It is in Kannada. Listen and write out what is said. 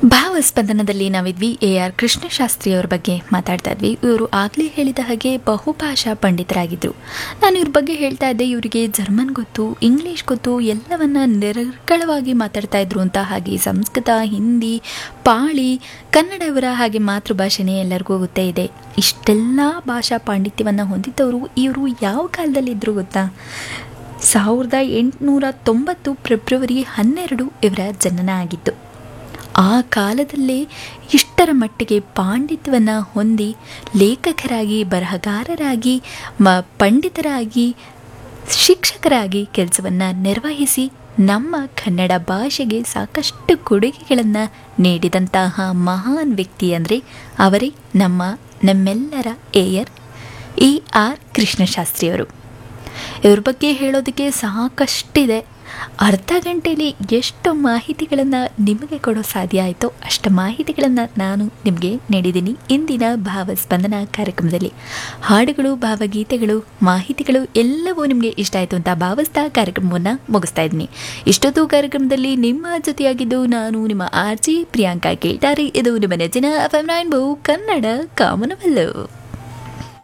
ಭಾವಸ್ಪಂದನದಲ್ಲಿ ನಾವಿದ್ವಿ ಎ ಆರ್ ಕೃಷ್ಣಶಾಸ್ತ್ರಿ ಅವರ ಬಗ್ಗೆ ಮಾತಾಡ್ತಾ ಇದ್ವಿ ಇವರು ಆಗಲೇ ಹೇಳಿದ ಹಾಗೆ ಬಹುಭಾಷಾ ಪಂಡಿತರಾಗಿದ್ದರು ನಾನು ಇವ್ರ ಬಗ್ಗೆ ಹೇಳ್ತಾ ಇದ್ದೆ ಇವರಿಗೆ ಜರ್ಮನ್ ಗೊತ್ತು ಇಂಗ್ಲೀಷ್ ಗೊತ್ತು ಎಲ್ಲವನ್ನ ನಿರರ್ಗಳವಾಗಿ ಮಾತಾಡ್ತಾ ಇದ್ರು ಅಂತ ಹಾಗೆ ಸಂಸ್ಕೃತ ಹಿಂದಿ ಪಾಳಿ ಕನ್ನಡ ಇವರ ಹಾಗೆ ಮಾತೃಭಾಷೆನೇ ಎಲ್ಲರಿಗೂ ಗೊತ್ತೇ ಇದೆ ಇಷ್ಟೆಲ್ಲ ಭಾಷಾ ಪಾಂಡಿತ್ಯವನ್ನು ಹೊಂದಿದ್ದವರು ಇವರು ಯಾವ ಕಾಲದಲ್ಲಿದ್ದರು ಗೊತ್ತಾ ಸಾವಿರದ ಎಂಟುನೂರ ತೊಂಬತ್ತು ಫೆಬ್ರವರಿ ಹನ್ನೆರಡು ಇವರ ಜನನ ಆಗಿತ್ತು ಆ ಕಾಲದಲ್ಲೇ ಇಷ್ಟರ ಮಟ್ಟಿಗೆ ಪಾಂಡಿತ್ಯವನ್ನು ಹೊಂದಿ ಲೇಖಕರಾಗಿ ಬರಹಗಾರರಾಗಿ ಮ ಪಂಡಿತರಾಗಿ ಶಿಕ್ಷಕರಾಗಿ ಕೆಲಸವನ್ನು ನಿರ್ವಹಿಸಿ ನಮ್ಮ ಕನ್ನಡ ಭಾಷೆಗೆ ಸಾಕಷ್ಟು ಕೊಡುಗೆಗಳನ್ನು ನೀಡಿದಂತಹ ಮಹಾನ್ ವ್ಯಕ್ತಿ ಅಂದರೆ ಅವರೇ ನಮ್ಮ ನಮ್ಮೆಲ್ಲರ ಏಯರ್ ಇ ಆರ್ ಕೃಷ್ಣಶಾಸ್ತ್ರಿಯವರು ಇವ್ರ ಬಗ್ಗೆ ಹೇಳೋದಕ್ಕೆ ಸಾಕಷ್ಟಿದೆ ಅರ್ಧ ಗಂಟೆಯಲ್ಲಿ ಎಷ್ಟು ಮಾಹಿತಿಗಳನ್ನು ನಿಮಗೆ ಕೊಡೋ ಸಾಧ್ಯ ಆಯಿತೋ ಅಷ್ಟು ಮಾಹಿತಿಗಳನ್ನು ನಾನು ನಿಮಗೆ ನೀಡಿದ್ದೀನಿ ಇಂದಿನ ಭಾವಸ್ಪಂದನ ಕಾರ್ಯಕ್ರಮದಲ್ಲಿ ಹಾಡುಗಳು ಭಾವಗೀತೆಗಳು ಮಾಹಿತಿಗಳು ಎಲ್ಲವೂ ನಿಮಗೆ ಇಷ್ಟ ಆಯಿತು ಅಂತ ಭಾವಿಸ್ತಾ ಕಾರ್ಯಕ್ರಮವನ್ನು ಮುಗಿಸ್ತಾ ಇದ್ದೀನಿ ಇಷ್ಟೊತ್ತು ಕಾರ್ಯಕ್ರಮದಲ್ಲಿ ನಿಮ್ಮ ಜೊತೆಯಾಗಿದ್ದು ನಾನು ನಿಮ್ಮ ಆರ್ ಜಿ ಪ್ರಿಯಾಂಕಾ ಕೇಳ್ತಾರೆ ಇದು ನಿಮ್ಮ ನೆಚ್ಚಿನ ಎಫ್ ಎಂ ಕನ್ನಡ ಕಾಮನವಲ್ಲು